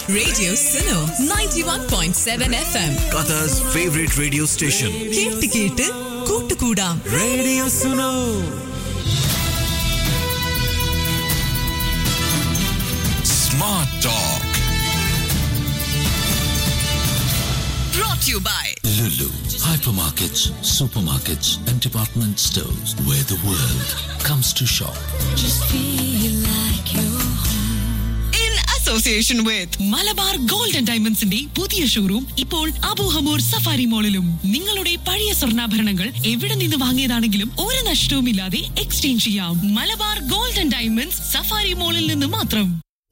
Radio Suno 91.7 FM. Qatar's favorite radio station. കേട്ട് കേട്ട് കൂട്ടുകൂടാം Radio Suno. Smart Talk. brought to you by Lulu, hypermarkets, supermarkets, and department stores where the world comes to shop. in association with Malabar gold and ഡയമണ്ട്സിന്റെ പുതിയ showroom ഇപ്പോൾ Abu Hamour safari മോളിലും നിങ്ങളുടെ പഴയ സ്വർണ്ണാഭരണങ്ങൾ എവിടെ നിന്ന് വാങ്ങിയതാണെങ്കിലും ഒരു നഷ്ടവുമില്ലാതെ എക്സ്ചേഞ്ച് ചെയ്യാം Malabar gold and diamonds Safari മോളിൽ നിന്ന് മാത്രം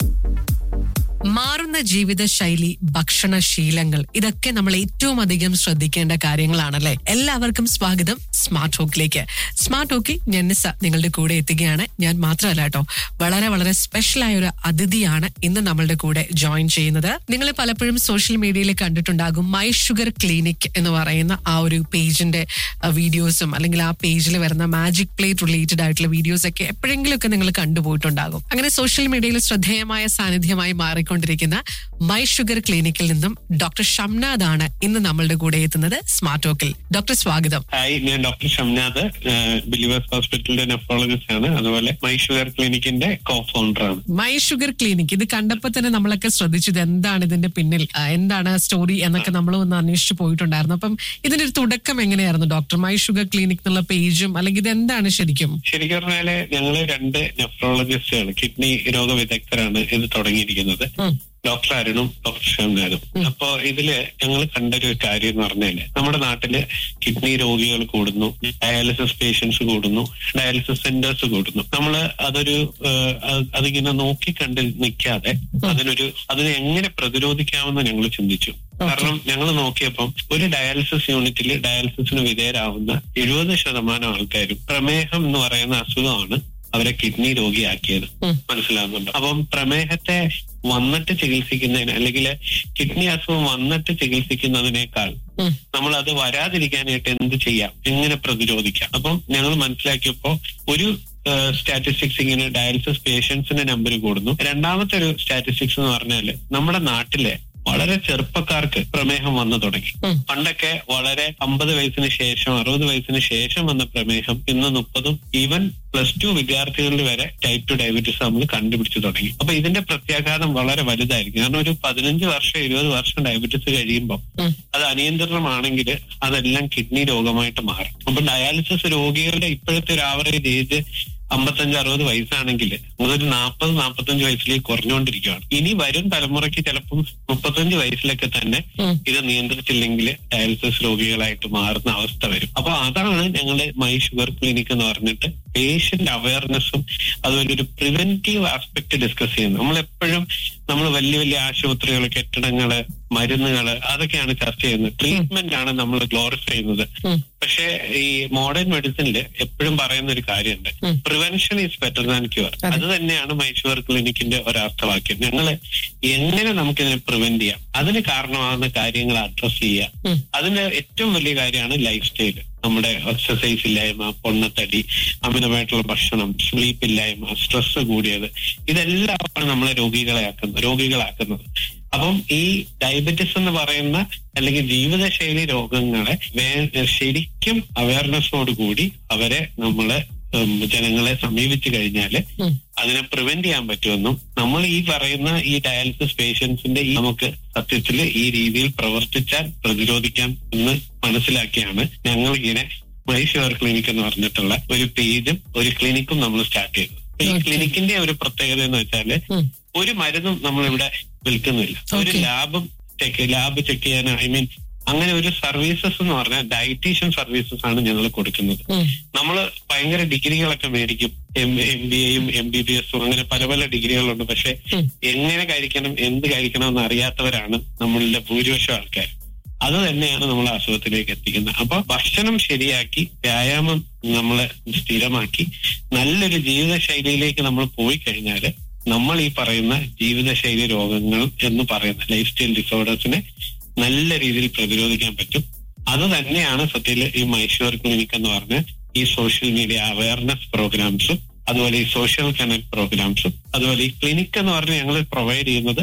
മാറുന്ന ജീവിതശൈലി ഭക്ഷണശീലങ്ങൾ ഇതൊക്കെ നമ്മൾ ഏറ്റവും അധികം ശ്രദ്ധിക്കേണ്ട കാര്യങ്ങളാണല്ലേ എല്ലാവർക്കും സ്വാഗതം സ്മാർട്ട് ടോക്കിലേക്ക് സ്മാർട്ട് ടോക്കിൽ ഞാൻ നിസ നിങ്ങളുടെ കൂടെ എത്തുകയാണ് ഞാൻ മാത്രമല്ല കേട്ടോ വളരെ വളരെ സ്പെഷ്യൽ ആയ ഒരു അതിഥിയാണ് ഇന്ന് നമ്മളുടെ കൂടെ ജോയിൻ ചെയ്യുന്നത് നിങ്ങൾ പലപ്പോഴും സോഷ്യൽ മീഡിയയിൽ കണ്ടിട്ടുണ്ടാകും മൈ ഷുഗർ ക്ലിനിക് എന്ന് പറയുന്ന ആ ഒരു പേജിന്റെ വീഡിയോസും അല്ലെങ്കിൽ ആ പേജിൽ വരുന്ന മാജിക് പ്ലേറ്റ് റിലേറ്റഡ് ആയിട്ടുള്ള വീഡിയോസ് ഒക്കെ എപ്പോഴെങ്കിലും ഒക്കെ നിങ്ങൾ കണ്ടുപോയിട്ടുണ്ടാകും അങ്ങനെ സോഷ്യൽ മീഡിയയിൽ ശ്രദ്ധേയമായ സാന്നിധ്യമായി മാറിക്കൊണ്ടിരിക്കുന്ന മൈ ഷുഗർ ക്ലിനിക്കിൽ നിന്നും ഡോക്ടർ ഷംനാദ് ആണ് ഇന്ന് നമ്മളുടെ കൂടെ എത്തുന്നത് സ്മാർട്ട് ടോക്കിൽ ഡോക്ടർ സ്വാഗതം ഹായ് ഞാൻ ഡോക്ടർ ഷംനാഥ് ബിലീവേഴ്സ് ഹോസ്പിറ്റലിന്റെ നെഫ്രോളജിസ്റ്റ് ആണ് അതുപോലെ മൈ ഷുഗർ ക്ലിനിക്കിന്റെ കോ ഫൗണ്ടർ ആണ് മൈ ഷുഗർ ക്ലിനിക് ഇത് കണ്ടപ്പോൾ തന്നെ നമ്മളൊക്കെ ശ്രദ്ധിച്ചത് എന്താണ് ഇതിന്റെ പിന്നിൽ ആ, എന്താണ് സ്റ്റോറി എന്നൊക്കെ നമ്മൾ ഒന്ന് അന്വേഷിച്ചു പോയിട്ടുണ്ടായിരുന്നു അപ്പം ഇതിന്റെ ഒരു തുടക്കം എങ്ങനെയായിരുന്നു ഡോക്ടർ മൈ ഷുഗർ ക്ലിനിക് എന്നുള്ള പേജും അല്ലെങ്കിൽ ഇത് എന്താണ് ശരിക്കും ശരിക്കും പറഞ്ഞാല് ഞങ്ങള് രണ്ട് നെഫ്രോളജിസ്റ്റുകൾ കിഡ്നി രോഗ വിദഗ്ധരാണ് ഇത് തുടങ്ങിയിരിക്കുന്നത് ഉം. ഡോക്ടർ അരുണും ഡോക്ടർ ഷംനാഥും അപ്പോ ഇതില് ഞങ്ങൾ കണ്ടൊരു കാര്യം എന്ന് പറഞ്ഞാല് നമ്മുടെ നാട്ടില് കിഡ്നി രോഗികൾ കൂടുന്നു ഡയാലിസിസ് പേഷ്യൻസ് കൂടുന്നു ഡയാലിസിസ് സെന്റേഴ്സ് കൂടുന്നു നമ്മള് അതൊരു ഏഹ്, അത് അതിങ്ങനെ നോക്കി കണ്ട് നിൽക്കാതെ അതിനൊരു അതിനെ എങ്ങനെ പ്രതിരോധിക്കാമെന്ന് ഞങ്ങൾ ചിന്തിച്ചു കാരണം ഞങ്ങൾ നോക്കിയപ്പം ഒരു ഡയാലിസിസ് യൂണിറ്റിൽ ഡയാലിസിസിന് വിധേയരാവുന്ന എഴുപത് ശതമാനം ആൾക്കാരും പ്രമേഹം എന്ന് പറയുന്ന അസുഖമാണ് അവരെ കിഡ്നി രോഗിയാക്കിയത് ഉം. മനസ്സിലാകുന്നുണ്ട് അപ്പം പ്രമേഹത്തെ വന്നിട്ട് ചികിത്സിക്കുന്നതിന് അല്ലെങ്കിൽ കിഡ്നി അസുഖം വന്നിട്ട് ചികിത്സിക്കുന്നതിനേക്കാൾ ഉം. നമ്മൾ അത് വരാതിരിക്കാനായിട്ട് എന്ത് ചെയ്യാം എങ്ങനെ പ്രതിരോധിക്കാം അപ്പം ഞങ്ങൾ മനസ്സിലാക്കിയപ്പോ ഒരു സ്റ്റാറ്റിസ്റ്റിക്സ് ഇങ്ങനെ ഡയാലിസിസ് പേഷ്യൻസിന്റെ നമ്പർ കൂടുന്നു രണ്ടാമത്തെ ഒരു സ്റ്റാറ്റിസ്റ്റിക്സ് എന്ന് പറഞ്ഞാല് നമ്മുടെ നാട്ടിലെ വളരെ ചെറുപ്പക്കാർക്ക് പ്രമേഹം വന്നു തുടങ്ങി ഉം. പണ്ടൊക്കെ വളരെ അമ്പത് വയസ്സിന് ശേഷം അറുപത് വയസ്സിന് ശേഷം വന്ന പ്രമേഹം ഇന്ന് മുപ്പതും ഈവൻ പ്ലസ് ടു വിദ്യാർത്ഥികളിൽ വരെ ടൈപ്പ് ടു ഡയബറ്റീസ് നമ്മൾ കണ്ടുപിടിച്ചു തുടങ്ങി അപ്പൊ ഇതിന്റെ പ്രത്യാഘാതം വളരെ വലുതായിരിക്കും കാരണം ഒരു പതിനഞ്ച് വർഷം ഇരുപത് വർഷം ഡയബറ്റീസ് കഴിയുമ്പോൾ ഉം. അത് അനിയന്ത്രണമാണെങ്കിൽ അതെല്ലാം കിഡ്നി രോഗമായിട്ട് മാറും അപ്പൊ ഡയാലിസിസ് രോഗികളുടെ ഇപ്പോഴത്തെ ഒരു ആവറേജ് ഏജ് അമ്പത്തഞ്ച് അറുപത് വയസ്സാണെങ്കിൽ അതൊരു നാൽപ്പത് നാൽപ്പത്തഞ്ച് വയസ്സിലേക്ക് കുറഞ്ഞുകൊണ്ടിരിക്കുകയാണ് ഇനി വരും തലമുറയ്ക്ക് ചിലപ്പം മുപ്പത്തഞ്ച് വയസ്സിലൊക്കെ തന്നെ ഉം. ഇത് നിയന്ത്രിച്ചില്ലെങ്കിൽ ഡയാലിസിസ് രോഗികളായിട്ട് മാറുന്ന അവസ്ഥ വരും അപ്പൊ അതാണ് ഞങ്ങളുടെ മൈ ഷുഗർ ക്ലിനിക് എന്ന് പറഞ്ഞിട്ട് പേഷ്യന്റ് അവയർനെസ്സും അതുപോലെ ഒരു പ്രിവെന്റീവ് ആസ്പെക്ട് ഡിസ്കസ് ചെയ്യുന്നത് നമ്മൾ എപ്പോഴും നമ്മൾ വലിയ വലിയ ആശുപത്രികൾ കെട്ടിടങ്ങള് മരുന്നുകള് അതൊക്കെയാണ് ചർച്ച ചെയ്യുന്നത് ട്രീറ്റ്മെന്റ് ആണ് നമ്മൾ ഗ്ലോറിഫൈ ചെയ്യുന്നത് ഉം. പക്ഷേ ഈ മോഡേൺ മെഡിസിനിൽ എപ്പോഴും പറയുന്ന ഒരു കാര്യമുണ്ട് ഉം. Prevention is better than cure അതെ. അത് തന്നെയാണ് മൈഷുവർ ക്ലിനിക്കിന്റെ ഒരർത്ഥവാക്യം ഞങ്ങള് എങ്ങനെ നമുക്കിതിനെ പ്രിവെന്റ് ചെയ്യാം അതിന് കാരണമാകുന്ന കാര്യങ്ങൾ അഡ്രസ് ചെയ്യുക ഉം. അതിന്റെ ഏറ്റവും വലിയ കാര്യമാണ് ലൈഫ് സ്റ്റൈൽ നമ്മുടെ എക്സസൈസ് ഇല്ലായ്മ പൊണ്ണത്തടി അമിതമായിട്ടുള്ള ഭക്ഷണം സ്ലീപ്പ് ഇല്ലായ്മ സ്ട്രെസ് കൂടിയത് ഇതെല്ലാമാണ് നമ്മളെ രോഗികളെ രോഗികളാക്കുന്നത് അപ്പം ഈ ഡയബറ്റിസ് എന്ന് പറയുന്ന അല്ലെങ്കിൽ ജീവിതശൈലി രോഗങ്ങളെ വേ- ശരിക്കും അവയർനെസ്സോട് കൂടി അവരെ നമ്മള് ഉം, ജനങ്ങളെ സമീപിച്ചു കഴിഞ്ഞാല് ഉം. അതിനെ പ്രിവെന്റ് ചെയ്യാൻ പറ്റുമെന്നും നമ്മൾ ഈ പറയുന്ന ഈ ഡയാലിസിസ് പേഷ്യൻസിന്റെ ഈ നമുക്ക് സത്യത്തിൽ ഈ രീതിയിൽ പ്രവർത്തിച്ചാൽ പ്രതിരോധിക്കാം എന്ന് മനസ്സിലാക്കിയാണ് ഞങ്ങൾ ഇങ്ങനെ മൈഷുവർ ക്ലിനിക് എന്ന് പറഞ്ഞിട്ടുള്ള ഒരു പേജും ഒരു ക്ലിനിക്കും നമ്മൾ സ്റ്റാർട്ട് ചെയ്തത് അപ്പൊ ഈ Okay. ക്ലിനിക്കിന്റെ ഒരു പ്രത്യേകത എന്ന് വെച്ചാല് ഉം. ഒരു മരുന്നും നമ്മളിവിടെ വിൽക്കുന്നില്ല ഒരു Okay. ലാബും ചെക്ക് ലാബ് ചെക്ക് ചെയ്യാൻ ഐ മീൻ അങ്ങനെ ഒരു സർവീസസ് എന്ന് പറഞ്ഞാൽ ഡയറ്റീഷ്യൻ സർവീസസ് ആണ് ഞങ്ങൾ കൊടുക്കുന്നത് ഉം. നമ്മൾ ഭയങ്കര ഡിഗ്രികളൊക്കെ മേടിക്കും എം എം ബി എയും എം ബി ബി എസും അങ്ങനെ പല പല ഡിഗ്രികളുണ്ട് പക്ഷെ ഉം. എങ്ങനെ കഴിക്കണം എന്ത് കഴിക്കണം എന്ന് അറിയാത്തവരാണ് നമ്മളിലെ ഭൂരിപക്ഷം ആൾക്കാർ അത് തന്നെയാണ് നമ്മൾ അസുഖത്തിലേക്ക് എത്തിക്കുന്നത് അപ്പൊ ഭക്ഷണം ശരിയാക്കി വ്യായാമം നമ്മളെ സ്ഥിരമാക്കി നല്ലൊരു ജീവിതശൈലിയിലേക്ക് നമ്മൾ പോയി കഴിഞ്ഞാൽ നമ്മൾ ഈ പറയുന്ന ജീവിതശൈലി രോഗങ്ങൾ എന്ന് പറയുന്ന ലൈഫ് സ്റ്റൈൽ ഡിസോർഡേഴ്സിനെ നല്ല രീതിയിൽ പ്രതിരോധിക്കാൻ പറ്റും അത് തന്നെയാണ് സത്യത്തിൽ ഈ മൈഷൂർ ക്ലിനിക് എന്ന് പറഞ്ഞ ഈ സോഷ്യൽ മീഡിയ അവയർനെസ് പ്രോഗ്രാംസും അതുപോലെ ഈ സോഷ്യൽ കണക്ട് പ്രോഗ്രാംസും അതുപോലെ ഈ ക്ലിനിക് എന്ന് പറഞ്ഞ് ഞങ്ങൾ പ്രൊവൈഡ് ചെയ്യുന്നത്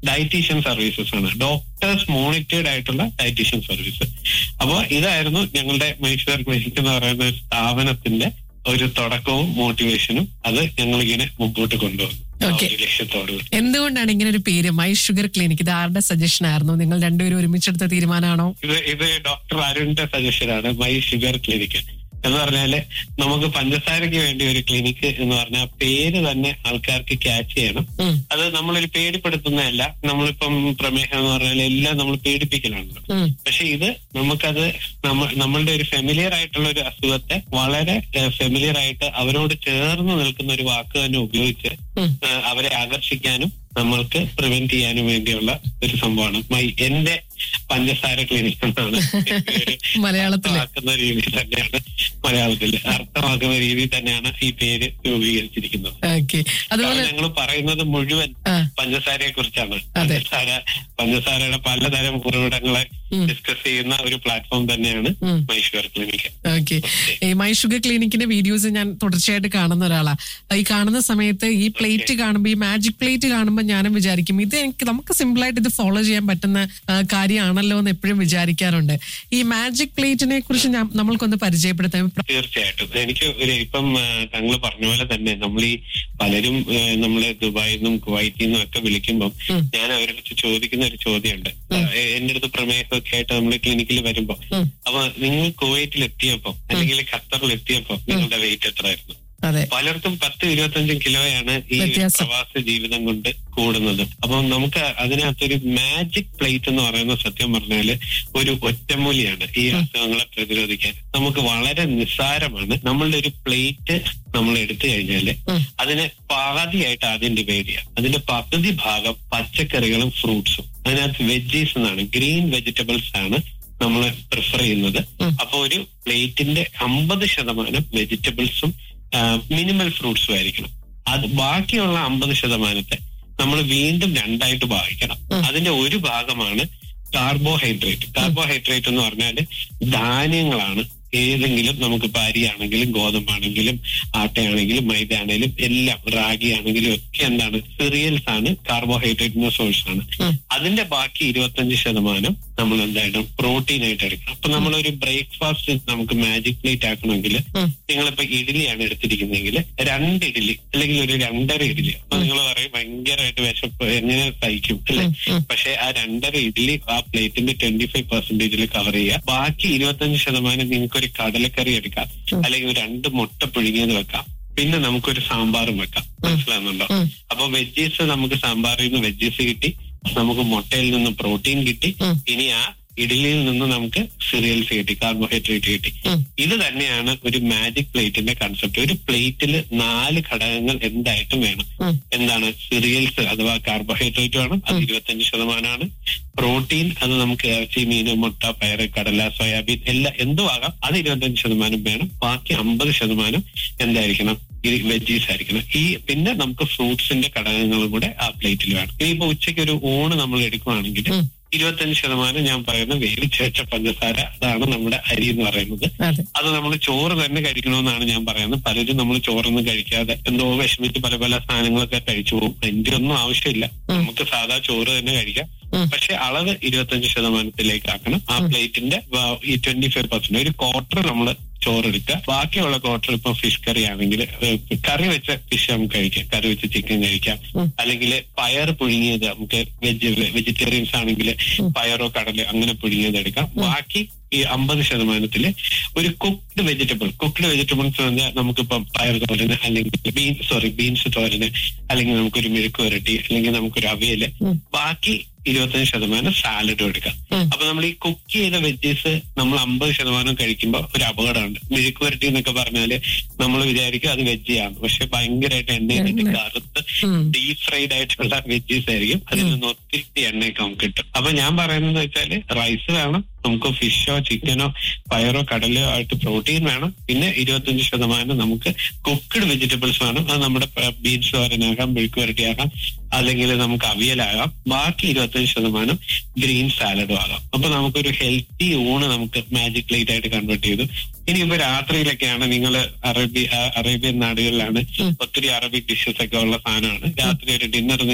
ഡയറ്റീഷ്യൻ സർവീസസ് ആണ് ഡോക്ടേഴ്സ് മോണിറ്റേഡ് ആയിട്ടുള്ള ഡയറ്റീഷ്യൻ സർവീസ് അപ്പോൾ ഇതായിരുന്നു ഞങ്ങളുടെ മൈസൂർ ക്ലിനിക് എന്ന് പറയുന്ന ഒരു സ്ഥാപനത്തിന്റെ ഒരു തുടക്കവും മോട്ടിവേഷനും അത് ഞങ്ങളിങ്ങനെ മുമ്പോട്ട് കൊണ്ടുവന്നു ആ Okay. ഒരു ലക്ഷ്യത്തോടു കൂടി. എന്തുകൊണ്ടാണ് ഇങ്ങനെ ഒരു പേര് മൈ ഷുഗർ ക്ലിനിക് ഇത് ആരുടെ സജഷൻ ആയിരുന്നു നിങ്ങൾ രണ്ടുപേരും ഒരുമിച്ചെടുത്ത തീരുമാനമാണോ ഇത് ഇത് ഡോക്ടർ അരുണിന്റെ സജഷനാണ് മൈ ഷുഗർ ക്ലിനിക് എന്ന് പറഞ്ഞാല് നമുക്ക് പഞ്ചസാരയ്ക്ക് വേണ്ടി ഒരു ക്ലിനിക്ക് എന്ന് പറഞ്ഞാൽ പേര് തന്നെ ആൾക്കാർക്ക് ക്യാച്ച് ചെയ്യണം ഉം. അത് നമ്മളൊരു പേടിപ്പെടുത്തുന്നതല്ല നമ്മളിപ്പം പ്രമേഹം എന്ന് പറഞ്ഞാൽ എല്ലാം നമ്മൾ പേടിപ്പിക്കലാണല്ലോ ഉം. പക്ഷെ ഇത് നമുക്കത് നമ്മ നമ്മളുടെ ഒരു ഫെമിലിയർ ആയിട്ടുള്ള ഒരു അസുഖത്തെ വളരെ ഫെമിലിയർ ആയിട്ട് അവരോട് ചേർന്ന് നിൽക്കുന്ന ഒരു വാക്ക് തന്നെ ഉപയോഗിച്ച് ഉം. ഏഹ് അവരെ ആകർഷിക്കാനും നമ്മൾക്ക് പ്രിവെന്റ് ചെയ്യാനും വേണ്ടിയുള്ള ഒരു സംഭവമാണ് മൈ എന്റെ പഞ്ചസാര ക്ലിനിക് എന്നാണ് ഒരു മലയാളത്തില്. അർത്ഥമാക്കുന്ന രീതി തന്നെയാണ് മലയാളത്തിൽ അർത്ഥമാക്കുന്ന രീതിയിൽ തന്നെയാണ് ഈ പേര് രൂപീകരിച്ചിരിക്കുന്നത് ഓക്കെ അതുപോലെ ഞങ്ങൾ പറയുന്നത് മുഴുവൻ ആ. പഞ്ചസാരയെ കുറിച്ചാണ് അതെ. പഞ്ചസാര പഞ്ചസാരയുടെ പലതരം ഉറവിടങ്ങളെ ഉം. ഡിസ്കസ് ചെയ്യുന്ന ഒരു പ്ലാറ്റ്ഫോം തന്നെയാണ് ഉം. മൈഷുവർ ക്ലിനിക് ഓക്കെ ഈ മൈ ഷുഗർ ക്ലിനിക്കിന്റെ വീഡിയോസ് ഞാൻ തുടർച്ചയായിട്ട് കാണുന്ന ഒരാളാ ഈ കാണുന്ന സമയത്ത് ഈ പ്ലേറ്റ് കാണുമ്പോൾ ഈ മാജിക് പ്ലേറ്റ് കാണുമ്പോൾ ഞാനും വിചാരിക്കും ഇത് എനിക്ക് നമുക്ക് സിമ്പിൾ ആയിട്ട് ഇത് ഫോളോ ചെയ്യാൻ പറ്റുന്ന ആ, കാര്യമാണല്ലോ എന്ന് എപ്പോഴും വിചാരിക്കാറുണ്ട് ഈ മാജിക് പ്ലേറ്റിനെ കുറിച്ച് ഞാൻ നമ്മൾക്കൊന്ന് പരിചയപ്പെടുത്താം തീർച്ചയായിട്ടും എനിക്ക് ഒരു ഇപ്പം താങ്കൾ പറഞ്ഞ പോലെ തന്നെ നമ്മൾ ഈ പലരും ആ, നമ്മളെ ദുബായിൽ നിന്നും കുവൈറ്റിൽ നിന്നും ഒക്കെ വിളിക്കുമ്പോൾ ഉം. ഞാൻ അവരുടെ അടുത്ത് ചോദിക്കുന്ന ഒരു ചോദ്യമുണ്ട് ആ, എന്റെ അടുത്ത് പ്രമേഹമൊക്കെ ആയിട്ട് നമ്മൾ ക്ലിനിക്കിൽ വരുമ്പോ ഉം. അപ്പൊ നിങ്ങൾ കുവൈറ്റിൽ എത്തിയപ്പോ അല്ലെങ്കിൽ ഖത്തറിൽ എത്തിയപ്പോ നിങ്ങളുടെ വെയിറ്റ് എത്രയായിരുന്നു അതെ പലർക്കും പത്ത് ഇരുപത്തഞ്ചും കിലോയാണ് ഈ ഒരു വ്യത്യാസം. പ്രവാസ ജീവിതം കൊണ്ട് കൂടുന്നത് അപ്പം നമുക്ക് അതിനകത്തൊരു മാജിക് പ്ലേറ്റ് എന്ന് പറയുന്ന സത്യം പറഞ്ഞാല് ഒരു ഒറ്റമൂലിയാണ് ഈ അസുഖങ്ങളെ പ്രതിരോധിക്കാൻ നമുക്ക് വളരെ നിസ്സാരമാണ് നമ്മളുടെ ഒരു പ്ലേറ്റ് നമ്മൾ എടുത്തു കഴിഞ്ഞാല് ഉം. അതിനെ പാതിയായിട്ട് ആദ്യം ഡിവൈഡ് ചെയ്യാം അതിന്റെ പകുതി ഭാഗം പച്ചക്കറികളും ഫ്രൂട്ട്സും അതിനകത്ത് വെജീസ് എന്നാണ് ഗ്രീൻ വെജിറ്റബിൾസ് ആണ് നമ്മൾ പ്രിഫർ ചെയ്യുന്നത് ഉം. അപ്പൊ ഒരു പ്ലേറ്റിന്റെ അമ്പത് ശതമാനം വെജിറ്റബിൾസും മിനിമൽ ഫ്രൂട്ട്സും ആയിരിക്കണം അത് ബാക്കിയുള്ള അമ്പത് ശതമാനത്തെ നമ്മൾ വീണ്ടും രണ്ടായിട്ട് ഭാഗിക്കണം ഉം. അതിന്റെ ഒരു ഭാഗമാണ് കാർബോഹൈഡ്രേറ്റ് കാർബോഹൈഡ്രേറ്റ് എന്ന് പറഞ്ഞാല് ധാന്യങ്ങളാണ് ഏതെങ്കിലും നമുക്ക് അരിയാണെങ്കിലും ഗോതമ്പാണെങ്കിലും ആട്ടയാണെങ്കിലും മൈദ ആണെങ്കിലും എല്ലാം റാഗി ആണെങ്കിലും ഒക്കെ എന്താണ് സിറിയൽസ് ആണ് കാർബോഹൈഡ്രേറ്റിന്റെ സോഴ്സ് ആണ് ഉം. അതിന്റെ ബാക്കി ഇരുപത്തഞ്ച് ശതമാനം നമ്മൾ എന്തായിട്ടും പ്രോട്ടീൻ ആയിട്ട് എടുക്കണം അപ്പൊ നമ്മളൊരു ബ്രേക്ക്ഫാസ്റ്റ് നമുക്ക് മാജിക് പ്ലേറ്റ് ആക്കണമെങ്കിൽ ഉം. നിങ്ങളിപ്പോ ഇഡ്ഡലിയാണ് എടുത്തിരിക്കുന്നതെങ്കിൽ രണ്ട് ഇഡ്ഡലി അല്ലെങ്കിൽ ഒരു രണ്ടര ഇഡ്ഡലി അപ്പൊ നിങ്ങൾ പറയും ഭയങ്കരമായിട്ട് വിശപ്പ് എങ്ങനെ സഹിക്കും അല്ലെ ഉം, ഉം. പക്ഷെ ആ രണ്ടര ഇഡ്ഡലി ആ പ്ലേറ്റിന്റെ ട്വന്റി ഫൈവ് പെർസെന്റേജിൽ കവർ ചെയ്യുക ബാക്കി ഇരുപത്തഞ്ച് ശതമാനം നിങ്ങൾക്ക് ഒരു കടലക്കറി എടുക്കാം ഉം. അല്ലെങ്കിൽ ഒരു രണ്ട് മുട്ട പുഴുങ്ങിയത് വെക്കാം പിന്നെ നമുക്കൊരു സാമ്പാറും വെക്കാം മനസ്സിലാകുന്നുണ്ടോ ഉം. അപ്പൊ വെജീസ് നമുക്ക് സാമ്പാറിൽ നിന്ന് വെജീസ് കിട്ടി നമുക്ക് മുട്ടയിൽ നിന്ന് പ്രോട്ടീൻ കിട്ടി ഉം. ഇനി ആ ഇഡലിയിൽ നിന്ന് നമുക്ക് സിറിയൽസ് കിട്ടി കാർബോഹൈഡ്രേറ്റ് കിട്ടി ഉം. ഇത് തന്നെയാണ് ഒരു മാജിക് പ്ലേറ്റിന്റെ കൺസെപ്റ്റ് ഒരു പ്ലേറ്റിൽ നാല് ഘടകങ്ങൾ എന്തായിട്ടും വേണം ഉം. എന്താണ് സിറിയൽസ് അഥവാ കാർബോഹൈഡ്രേറ്റ് വേണം അത് ഇരുപത്തഞ്ച് ശതമാനമാണ് പ്രോട്ടീൻ അത് നമുക്ക് ഇറച്ചി മീൻ മുട്ട പയറ് കടല സോയാബീൻ എല്ലാം എന്തും ആകാം അത് ഇരുപത്തഞ്ച് ശതമാനം വേണം ബാക്കി അമ്പത് ശതമാനം എന്തായിരിക്കണം ഈ വെജീസ് ആയിരിക്കണം ഈ പിന്നെ നമുക്ക് ഫ്രൂട്ട്സിന്റെ ഘടകങ്ങളും കൂടെ ആ പ്ലേറ്റിൽ വേണം ഇനിയിപ്പോ ഉച്ചയ്ക്ക് ഒരു ഊണ് നമ്മൾ എടുക്കുവാണെങ്കിൽ ഉം. ഇരുപത്തഞ്ച് ശതമാനം ഞാൻ പറയുന്ന വേവിച്ച് വെച്ച പഞ്ചസാര അതാണ് നമ്മുടെ അരി എന്ന് പറയുന്നത് അതെ അത് നമ്മൾ ചോറ് തന്നെ കഴിക്കണമെന്നാണ് ഞാൻ പറയുന്നത് പലരും നമ്മൾ ചോറൊന്നും കഴിക്കാതെ എന്തോ വിഷമിച്ച് പല പല സാധനങ്ങളൊക്കെ കഴിച്ചു പോകും അതിന്റെ ഒന്നും ആവശ്യമില്ല നമുക്ക് സാധാ ചോറ് തന്നെ കഴിക്കാം ഉം. പക്ഷെ അളവ് ഇരുപത്തഞ്ച് ശതമാനത്തിലേക്ക് ആക്കണം ആ പ്ലേറ്റിന്റെ വ- ഈ ട്വന്റി ഫൈവ് പെർസെന്റ് ഒരു ക്വാർട്ടർ നമ്മൾ ചോറെടുക്കുക ബാക്കിയുള്ള ക്വാർട്ടർ ഇപ്പൊ ഫിഷ് കറി ആണെങ്കിൽ കറി വെച്ച ഫിഷ് നമുക്ക് കഴിക്കാം കറി വെച്ച ചിക്കൻ കഴിക്കാം ഉം. അല്ലെങ്കിൽ പയർ പുഴുങ്ങിയത് നമുക്ക് വെജ് വെജിറ്റേറിയൻസ് ആണെങ്കിൽ പയറോ കടലോ അങ്ങനെ പുഴുങ്ങിയത് എടുക്കാം ബാക്കി ഈ അമ്പത് ശതമാനത്തില് ഒരു കുക്ക്ഡ് വെജിറ്റബിൾ കുക്ക്ഡ് വെജിറ്റബിൾസ് പറഞ്ഞാൽ നമുക്കിപ്പം പയർ തോരന് അല്ലെങ്കിൽ ബീൻസ് സോറി ബീൻസ് തോരന് അല്ലെങ്കിൽ നമുക്കൊരു മെഴുക്ക് വരട്ടി അല്ലെങ്കിൽ നമുക്കൊരു അവിയല് ഉം. ബാക്കി ഇരുപത്തഞ്ച് ശതമാനം സാലഡും എടുക്കാം ഉം. അപ്പൊ നമ്മൾ ഈ കുക്ക് ചെയ്ത വെജീസ് നമ്മൾ അമ്പത് ശതമാനം കഴിക്കുമ്പോൾ ഒരു അപകടമുണ്ട് മെഴുക്ക് വരട്ടി എന്നൊക്കെ പറഞ്ഞാല് നമ്മൾ വിചാരിക്കും അത് വെജിയാണ് പക്ഷെ ഭയങ്കരമായിട്ട് എണ്ണയിലിട്ട് കറുത്ത് ഉം. ഡീപ് ഫ്രൈഡ് ആയിട്ടുള്ള വെജീസ് ആയിരിക്കും അതിൽ നിന്ന് ഒത്തിരി എണ്ണയൊക്കെ നമുക്ക് കിട്ടും അപ്പൊ ഞാൻ പറയുന്നത് വെച്ചാല് റൈസ് വേണം നമുക്ക് ഫിഷോ ചിക്കനോ പയറോ കടലോ ആയിട്ട് പ്രോട്ടീൻ വേണം പിന്നെ ഇരുപത്തഞ്ച് ശതമാനം നമുക്ക് കുക്ക്ഡ് വെജിറ്റബിൾസ് വേണം അത് നമ്മുടെ ബീൻസ് തോരനാകാം മെഴുക്ക് വരട്ടിയാകാം അല്ലെങ്കിൽ നമുക്ക് അവിയലാകാം ബാക്കി ഇരുപത്തഞ്ച് ശതമാനം ഗ്രീൻ സാലഡും ആകാം അപ്പൊ നമുക്കൊരു ഹെൽത്തി ഊണ് നമുക്ക് മാജിക് പ്ലേറ്റ് ആയിട്ട് കൺവേർട്ട് ചെയ്തു ഇനിയിപ്പോ രാത്രിയിലൊക്കെയാണ് നിങ്ങൾ അറബി ആ, അറേബ്യൻ നാടുകളിലാണ് ഒത്തിരി അറബിക് ഡിഷസ് ഒക്കെ ഉള്ള സാധനമാണ് രാത്രി ഒരു ഡിന്നർ നിങ്ങൾക്ക്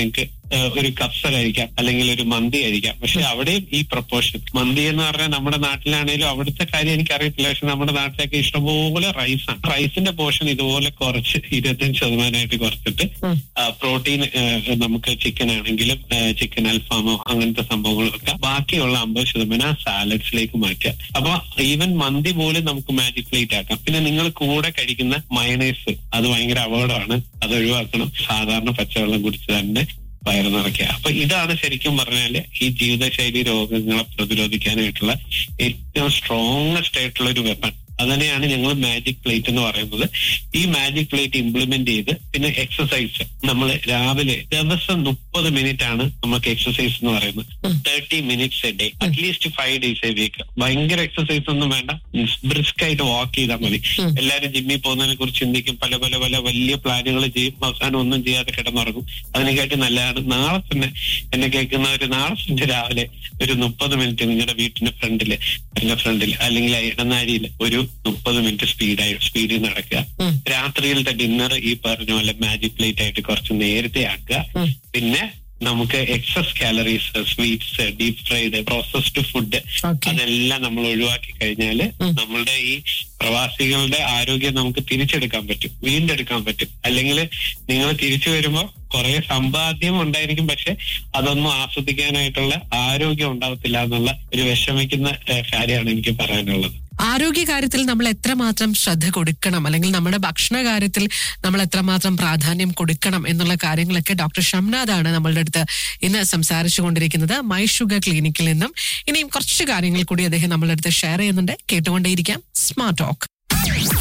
ഏഹ്, ഒരു കപ്സ കഴിക്കാം അല്ലെങ്കിൽ ഒരു മന്തി കഴിക്കാം പക്ഷെ അവിടെയും ഈ പ്രപ്പോർഷൻ മന്തി എന്ന് പറഞ്ഞാൽ നമ്മുടെ നാട്ടിലാണെങ്കിലും അവിടുത്തെ കാര്യം എനിക്കറിയത്തില്ല പക്ഷെ നമ്മുടെ നാട്ടിലൊക്കെ ഇഷ്ടംപോലെ റൈസാണ് റൈസിന്റെ പോർഷൻ ഇതുപോലെ കുറച്ച് ഇരുപത്തഞ്ച് ശതമാനമായിട്ട് കുറച്ചിട്ട് പ്രോട്ടീൻ നമുക്ക് ചിക്കൻ ആണെങ്കിലും ചിക്കൻ അൽഫാമോ അങ്ങനത്തെ സംഭവങ്ങളൊക്കെ ബാക്കിയുള്ള അമ്പത് ശതമാനം സാലഡ്സിലേക്ക് മാറ്റുക അപ്പൊ ഈവൻ മന്തി പോലും നമുക്ക് മാജിക് പ്ലേറ്റ് ആക്കാം പിന്നെ നിങ്ങൾ കൂടെ കഴിക്കുന്ന മയണൈസ് അത് ഭയങ്കര അപകടമാണ് അത് ഒഴിവാക്കണം സാധാരണ പച്ചവെള്ളം കുടിച്ച് തന്നെ വയറ് നിറയ്ക്കുക അപ്പൊ ഇതാണ് ശരിക്കും പറഞ്ഞാല് ഈ ജീവിതശൈലി രോഗങ്ങളെ പ്രതിരോധിക്കാനായിട്ടുള്ള ഏറ്റവും സ്ട്രോങ്ങസ്റ്റ് ആയിട്ടുള്ള ഒരു വെപ്പൺ അതിനെയാണ് ഞങ്ങൾ മാജിക് പ്ലേറ്റ് എന്ന് പറയുന്നത് ഈ മാജിക് പ്ലേറ്റ് ഇംപ്ലിമെന്റ് ചെയ്ത് പിന്നെ എക്സസൈസ് നമ്മൾ രാവിലെ ദിവസം മുപ്പത് മിനിറ്റ് ആണ് നമുക്ക് എക്സസൈസ് എന്ന് പറയുന്നത് thirty minutes a day at least five days a week ഭയങ്കര എക്സസൈസ് ഒന്നും വേണ്ട ബ്രിസ്ക് ആയിട്ട് വാക്ക് ചെയ്താൽ മതി എല്ലാവരും ജിമ്മിൽ പോകുന്നതിനെ കുറിച്ച് ചിന്തിക്കും പല പല പല വലിയ പ്ലാനുകൾ ചെയ്യും അവസാനം ഒന്നും ചെയ്യാതെ കിടന്നുറങ്ങും അതിനെക്കാട്ടി നല്ലതാണ് നാളെ തന്നെ എന്നെ കേൾക്കുന്നവര് നാളെ തന്നെ രാവിലെ ഒരു മുപ്പത് മിനിറ്റ് നിങ്ങളുടെ വീട്ടിന്റെ ഫ്രണ്ടില് എന്റെ ഫ്രണ്ടിൽ അല്ലെങ്കിൽ ഇടനാരിയിൽ ഒരു മുപ്പത് മിനിറ്റ് സ്പീഡായി സ്പീഡിൽ നടക്കുക രാത്രിയിലത്തെ ഡിന്നർ ഈ പറഞ്ഞ പോലെ മാജിക് പ്ലേറ്റ് ആയിട്ട് കുറച്ച് നേരത്തെ ആക്കുക പിന്നെ നമുക്ക് excess calories sweets deep fried processed food Okay. അതെല്ലാം നമ്മൾ ഒഴിവാക്കി കഴിഞ്ഞാല് നമ്മളുടെ ഈ പ്രവാസികളുടെ ആരോഗ്യം നമുക്ക് തിരിച്ചെടുക്കാൻ പറ്റും വീണ്ടെടുക്കാൻ പറ്റും അല്ലെങ്കിൽ നിങ്ങൾ തിരിച്ചു വരുമ്പോൾ കുറെ സമ്പാദ്യം ഉണ്ടായിരിക്കും പക്ഷെ അതൊന്നും ആസ്വദിക്കാനായിട്ടുള്ള ആരോഗ്യം ഉണ്ടാവത്തില്ല എന്നുള്ള ഒരു വിഷമിക്കുന്ന ഏഹ്, കാര്യമാണ് എനിക്ക് പറയാനുള്ളത് ആരോഗ്യ കാര്യത്തിൽ നമ്മൾ എത്രമാത്രം ശ്രദ്ധ കൊടുക്കണം അല്ലെങ്കിൽ നമ്മുടെ ഭക്ഷണ കാര്യത്തിൽ നമ്മൾ എത്രമാത്രം പ്രാധാന്യം കൊടുക്കണം എന്നുള്ള കാര്യങ്ങളൊക്കെ ഡോക്ടർ ഷംനാഥാണ് നമ്മളുടെ അടുത്ത് ഇന്ന് സംസാരിച്ചു കൊണ്ടിരിക്കുന്നത് മൈ ഷുഗർ ക്ലിനിക്കിൽ നിന്നും ഇനിയും കുറച്ച് കാര്യങ്ങൾ കൂടി അദ്ദേഹം നമ്മളുടെ അടുത്ത് ഷെയർ ചെയ്യുന്നുണ്ട് കേട്ടുകൊണ്ടേയിരിക്കാം സ്മാർട്ട് ടോക്ക്